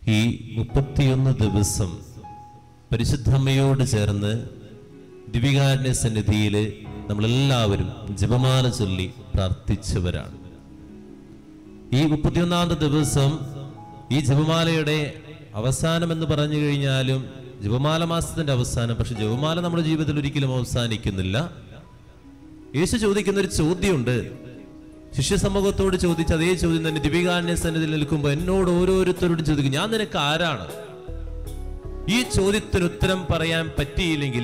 ഈ മുപ്പത്തിയൊന്ന് ദിവസം പരിശുദ്ധമ്മയോട് ചേർന്ന് ദിവികാരന്റെ സന്നിധിയിൽ നമ്മളെല്ലാവരും ജപമാല ചൊല്ലി പ്രാർത്ഥിച്ചവരാണ് ഈ മുപ്പത്തിയൊന്നാമത്തെ ദിവസം ഈ ജപമാലയുടെ അവസാനം എന്ന് പറഞ്ഞു കഴിഞ്ഞാലും ജപമാല മാസത്തിന്റെ അവസാനം പക്ഷെ ജപമാല നമ്മുടെ ജീവിതത്തിൽ ഒരിക്കലും അവസാനിക്കുന്നില്ല യേശു ചോദിക്കുന്ന ഒരു ചോദ്യമുണ്ട് ശിഷ്യ സമൂഹത്തോട് ചോദിച്ച അതേ ചോദ്യം തന്നെ ദിവികാരന്റെ സന്നിധിയിൽ നിൽക്കുമ്പോൾ എന്നോട് ഓരോരുത്തരോടും ചോദിക്കും ഞാൻ നിനക്ക് ആരാണ് ഈ ചോദ്യത്തിന് ഉത്തരം പറയാൻ പറ്റിയില്ലെങ്കിൽ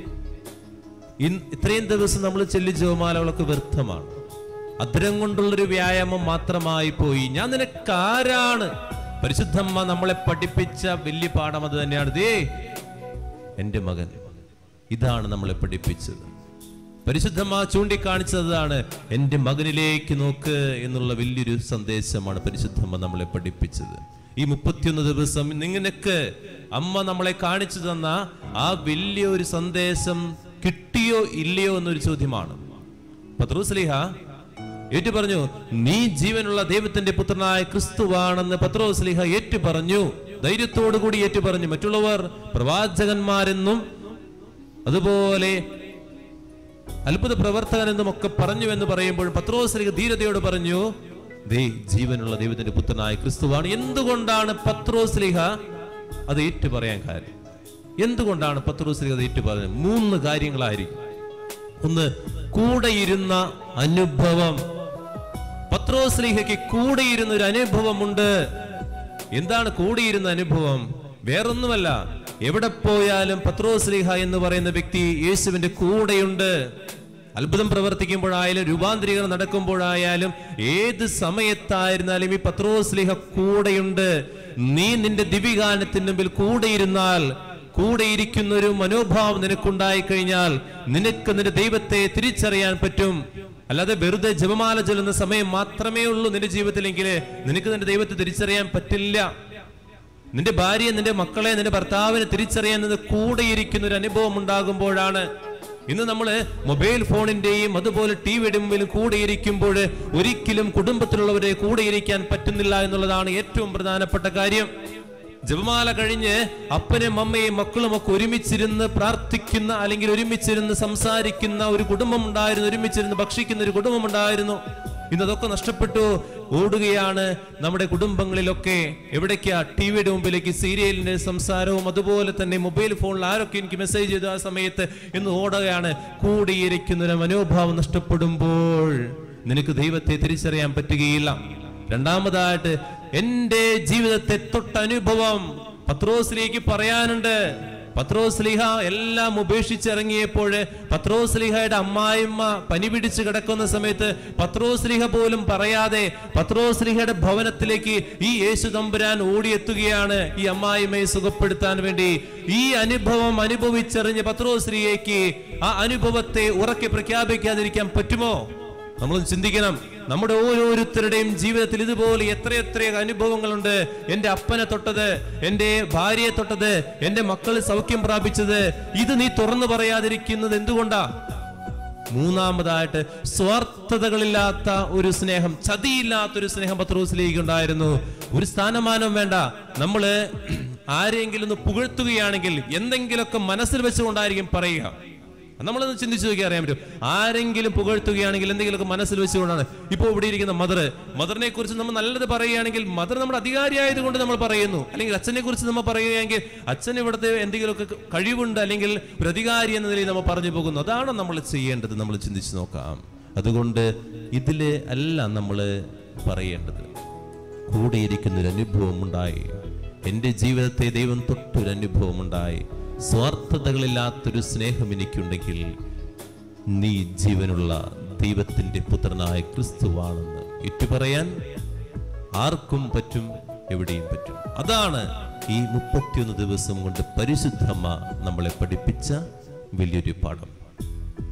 ഇൻ- ഇത്രയും ദിവസം നമ്മൾ ചെല്ലി ജോമാലകളൊക്കെ വ്യർത്ഥമാണ് അത്തരം കൊണ്ടുള്ളൊരു വ്യായാമം മാത്രമായി പോയി ഞാൻ നിനക്ക് ആരാണ് പരിശുദ്ധമ്മ നമ്മളെ പഠിപ്പിച്ച വലിയ പാഠം അത് തന്നെയാണ് ദേ എന്റെ മകൻ ഇതാണ് നമ്മളെ പഠിപ്പിച്ചത് പരിശുദ്ധമ്മ ചൂണ്ടിക്കാണിച്ചതാണ് എൻ്റെ മകനിലേക്ക് നോക്ക് എന്നുള്ള വലിയൊരു സന്ദേശമാണ് പരിശുദ്ധമ്മ നമ്മളെ പഠിപ്പിച്ചത് ഈ മുപ്പത്തിയൊന്ന് ദിവസം നിങ്ങനക്ക് അമ്മ നമ്മളെ കാണിച്ചു തന്ന ആ വലിയൊരു സന്ദേശം കിട്ടിയോ ഇല്ലയോ എന്നൊരു ചോദ്യമാണ് പത്രോസ്ലിഹ ഏറ്റു പറഞ്ഞു നീ ജീവനുള്ള ദൈവത്തിന്റെ പുത്രനായ ക്രിസ്തുവാണെന്ന് പത്രോസ്ലിഹ ഏറ്റു പറഞ്ഞു ധൈര്യത്തോടു കൂടി ഏറ്റു പറഞ്ഞു മറ്റുള്ളവർ പ്രവാചകന്മാരെന്നും അതുപോലെ അത്ഭുത പ്രവർത്തകൻ എന്നും ഒക്കെ പറഞ്ഞു എന്ന് പറയുമ്പോൾ പത്രോസ്ലിഹ ധീരതയോട് പറഞ്ഞു ദേ ജീവനുള്ള ദൈവത്തിന്റെ പുത്രനായ ക്രിസ്തുവാണ് എന്തുകൊണ്ടാണ് പത്രോസ്ലിഹ അത് ഏറ്റു പറയാൻ കാര്യം എന്തുകൊണ്ടാണ് പത്രോസ്ലിഹ അത് ഏറ്റു പറഞ്ഞത് മൂന്ന് കാര്യങ്ങളായിരിക്കും ഒന്ന് കൂടെയിരുന്ന അനുഭവം പത്രോസ്ലിഹയ്ക്ക് കൂടെയിരുന്ന ഒരു അനുഭവമുണ്ട് എന്താണ് കൂടിയിരുന്ന അനുഭവം വേറൊന്നുമല്ല എവിടെ പോയാലും പത്രോസ്ലിഹ എന്ന് പറയുന്ന വ്യക്തി യേശുവിന്റെ കൂടെയുണ്ട് അത്ഭുതം പ്രവർത്തിക്കുമ്പോഴായാലും രൂപാന്തരീകരണം നടക്കുമ്പോഴായാലും ഏത് സമയത്തായിരുന്നാലും ഈ പത്രോസ്ലിഹ കൂടെയുണ്ട് നീ നിന്റെ ദിവികാനത്തിന് മുമ്പിൽ കൂടെയിരുന്നാൽ കൂടെ ഇരിക്കുന്ന ഒരു മനോഭാവം നിനക്കുണ്ടായി കഴിഞ്ഞാൽ നിനക്ക് നിന്റെ ദൈവത്തെ തിരിച്ചറിയാൻ പറ്റും അല്ലാതെ വെറുതെ ജപമാല ചൊല്ലുന്ന സമയം മാത്രമേ ഉള്ളൂ നിന്റെ ജീവിതത്തിലെങ്കിൽ നിനക്ക് നിന്റെ ദൈവത്തെ തിരിച്ചറിയാൻ പറ്റില്ല നിന്റെ ഭാര്യയെ നിന്റെ മക്കളെ നിന്റെ ഭർത്താവിനെ തിരിച്ചറിയാൻ നിന്ന് കൂടെയിരിക്കുന്ന ഒരു അനുഭവം ഉണ്ടാകുമ്പോഴാണ് ഇന്ന് നമ്മൾ മൊബൈൽ ഫോണിന്റെയും അതുപോലെ ടി വിയുടെ മുമ്പിലും കൂടെയിരിക്കുമ്പോൾ ഒരിക്കലും കുടുംബത്തിലുള്ളവരെ കൂടെയിരിക്കാൻ പറ്റുന്നില്ല എന്നുള്ളതാണ് ഏറ്റവും പ്രധാനപ്പെട്ട കാര്യം ജപമാല കഴിഞ്ഞ് അപ്പനും അമ്മയും മക്കളും ഒക്കെ ഒരുമിച്ചിരുന്ന് പ്രാർത്ഥിക്കുന്ന അല്ലെങ്കിൽ ഒരുമിച്ചിരുന്ന് സംസാരിക്കുന്ന ഒരു കുടുംബം ഉണ്ടായിരുന്നു ഒരുമിച്ചിരുന്ന് ഭക്ഷിക്കുന്ന ഒരു കുടുംബം ഉണ്ടായിരുന്നു ഇന്ന് അതൊക്കെ നഷ്ടപ്പെട്ടു ഓടുകയാണ് നമ്മുടെ കുടുംബങ്ങളിലൊക്കെ എവിടേക്കാ ടി വിയുടെ മുമ്പിലേക്ക് സീരിയലിന്റെ സംസാരവും അതുപോലെ തന്നെ മൊബൈൽ ഫോണിൽ ആരൊക്കെ എനിക്ക് മെസ്സേജ് ചെയ്തു ആ സമയത്ത് എന്ന് ഓടുകയാണ് കൂടിയിരിക്കുന്ന ഒരു മനോഭാവം നഷ്ടപ്പെടുമ്പോൾ നിനക്ക് ദൈവത്തെ തിരിച്ചറിയാൻ പറ്റുകയില്ല രണ്ടാമതായിട്ട് എന്റെ ജീവിതത്തെ തൊട്ട അനുഭവം പത്രോസ്ലിക്ക് പറയാനുണ്ട് പത്രോസ്ലിഹ എല്ലാം ഉപേക്ഷിച്ചിറങ്ങിയപ്പോൾ പത്രോസ്ലിഹയുടെ അമ്മായിമ്മ പനി പിടിച്ച് കിടക്കുന്ന സമയത്ത് പത്രോസ്ലിഹ പോലും പറയാതെ പത്രോസ്ലിഹയുടെ ഭവനത്തിലേക്ക് ഈ യേശു തമ്പുരാൻ ഓടിയെത്തുകയാണ് ഈ അമ്മായിമ്മയെ സുഖപ്പെടുത്താൻ വേണ്ടി ഈ അനുഭവം അനുഭവിച്ചറിഞ്ഞ പത്രോസ്ലിഹയ്ക്ക് ആ അനുഭവത്തെ ഉറക്കെ പ്രഖ്യാപിക്കാതിരിക്കാൻ പറ്റുമോ നമ്മൾ ചിന്തിക്കണം നമ്മുടെ ഓരോരുത്തരുടെയും ജീവിതത്തിൽ ഇതുപോലെ എത്രയെത്ര അനുഭവങ്ങളുണ്ട് എൻ്റെ അപ്പനെ തൊട്ടത് എൻ്റെ ഭാര്യയെ തൊട്ടത് എൻ്റെ മക്കൾ സൗഖ്യം പ്രാപിച്ചത് ഇത് നീ തുറന്നു പറയാതിരിക്കുന്നത് എന്തുകൊണ്ടാ മൂന്നാമതായിട്ട് സ്വാർത്ഥതകളില്ലാത്ത ഒരു സ്നേഹം ചതിയില്ലാത്ത ഒരു സ്നേഹം പത്രോസിലേക്ക് ഉണ്ടായിരുന്നു ഒരു സ്ഥാനമാനം വേണ്ട നമ്മള് ആരെങ്കിലും ഒന്ന് പുകഴ്ത്തുകയാണെങ്കിൽ എന്തെങ്കിലുമൊക്കെ മനസ്സിൽ വെച്ചുകൊണ്ടായിരിക്കും പറയുക നമ്മളൊന്ന് ചിന്തിച്ചു നോക്കി അറിയാൻ പറ്റും ആരെങ്കിലും പുകഴ്ത്തുകയാണെങ്കിൽ എന്തെങ്കിലുമൊക്കെ മനസ്സിൽ വെച്ചുകൊണ്ടാണ് ഇപ്പോൾ ഇവിടെ ഇരിക്കുന്ന മദർ മദറിനെ കുറിച്ച് നമ്മൾ നല്ലത് പറയുകയാണെങ്കിൽ മദർ നമ്മുടെ അധികാരിയായതുകൊണ്ട് നമ്മൾ പറയുന്നു അല്ലെങ്കിൽ അച്ഛനെ കുറിച്ച് നമ്മൾ പറയുകയാണെങ്കിൽ അച്ഛൻ ഇവിടുത്തെ എന്തെങ്കിലുമൊക്കെ കഴിവുണ്ട് അല്ലെങ്കിൽ ഒരു അധികാരി എന്ന നിലയിൽ നമ്മൾ പറഞ്ഞു പോകുന്നു അതാണ് നമ്മൾ ചെയ്യേണ്ടത് നമ്മൾ ചിന്തിച്ചു നോക്കാം അതുകൊണ്ട് ഇതില് അല്ല നമ്മൾ പറയേണ്ടത് കൂടെയിരിക്കുന്ന ഒരു അനുഭവം ഉണ്ടായി എൻ്റെ ജീവിതത്തെ ദൈവം തൊട്ടൊരു അനുഭവം ഉണ്ടായി സ്വാർത്ഥതകളില്ലാത്തൊരു സ്നേഹം എനിക്കുണ്ടെങ്കിൽ നീ ജീവനുള്ള ദൈവത്തിന്റെ പുത്രനായ ക്രിസ്തുവാണെന്ന് ഏറ്റുപറയാൻ ആർക്കും പറ്റും എവിടെയും പറ്റും അതാണ് ഈ മുപ്പത്തിയൊന്ന് ദിവസം കൊണ്ട് പരിശുദ്ധമ്മ നമ്മളെ പഠിപ്പിച്ച വലിയൊരു പാഠം